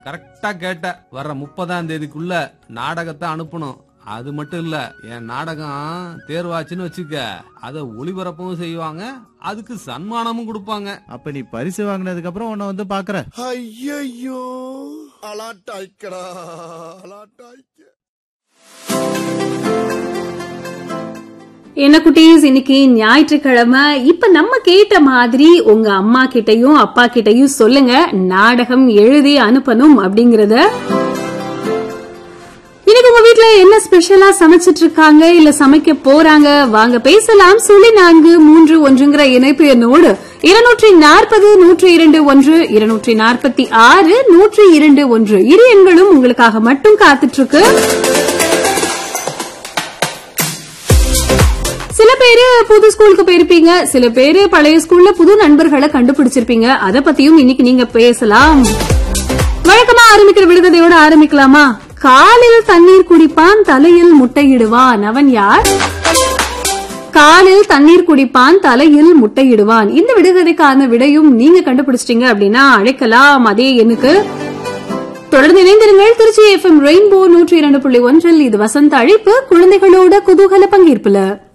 கரெக்டா கேட்ட வர்ற முப்பதாம் தேதிக்குள்ள நாடகத்தை அனுப்பணும் அது மட்டும் இல்ல என் நாடகம் தேர்வாச்சுன்னு வச்சுக்க அத ஒளிபரப்பவும் செய்வாங்க அதுக்கு சன்மானமும் கொடுப்பாங்க அப்ப நீ பரிசு வாங்கினதுக்கு அப்புறம் உன்னை வந்து பாக்குற ஐயையோ அலாட்டாய்க்கடா அலாட்டாய்க்க என்ன குட்டீஸ் இன்னைக்கு ஞாயிற்றுக்கிழமை இப்ப நம்ம கேட்ட மாதிரி உங்க அம்மா கிட்டயும் அப்பா கிட்டயும் சொல்லுங்க நாடகம் எழுதி அனுப்பணும் அப்படிங்கறத இன்னைக்கு உங்க வீட்ல என்ன ஸ்பெஷலா சமைச்சிட்டு இருக்காங்க இல்ல சமைக்க போறாங்க வாங்க பேசலாம் சொல்லி நான்கு மூன்று ஒன்றுங்கிற இணைப்பு எண்ணோடு இருநூற்றி நாற்பது நூற்றி இரண்டு ஒன்று இருநூற்றி நாற்பத்தி ஆறு நூற்றி இரண்டு ஒன்று இரு எண்களும் உங்களுக்காக மட்டும் காத்துட்டு இருக்கு சில பேரு புது ஸ்கூலுக்கு போயிருப்பீங்க சில பேரு பழைய ஸ்கூல்ல புது நண்பர்களை கண்டுபிடிச்சிருப்பீங்க அத பத்தியும் இன்னைக்கு நீங்க பேசலாம் வழக்கமா ஆரம்பிக்கிற விடுகதையோட ஆரம்பிக்கலாமா காலில் தண்ணீர் குடிப்பான் தலையில் முட்டையிடுவான் அவன் யார் காலில் தண்ணீர் குடிப்பான் தலையில் முட்டையிடுவான் இந்த விடுகதைக்கான விடையும் நீங்க கண்டுபிடிச்சிட்டீங்க அப்படின்னா அழைக்கலாம் அதே எண்ணுக்கு தொடர்ந்து இணைந்திருங்கள் திருச்சி எஃப்எம் ரெயின்போ நூற்றி இரண்டு புள்ளி ஒன்றில் இது வசந்த அழைப்பு குழந்தைகளோட குதூகல பங்கேற்புல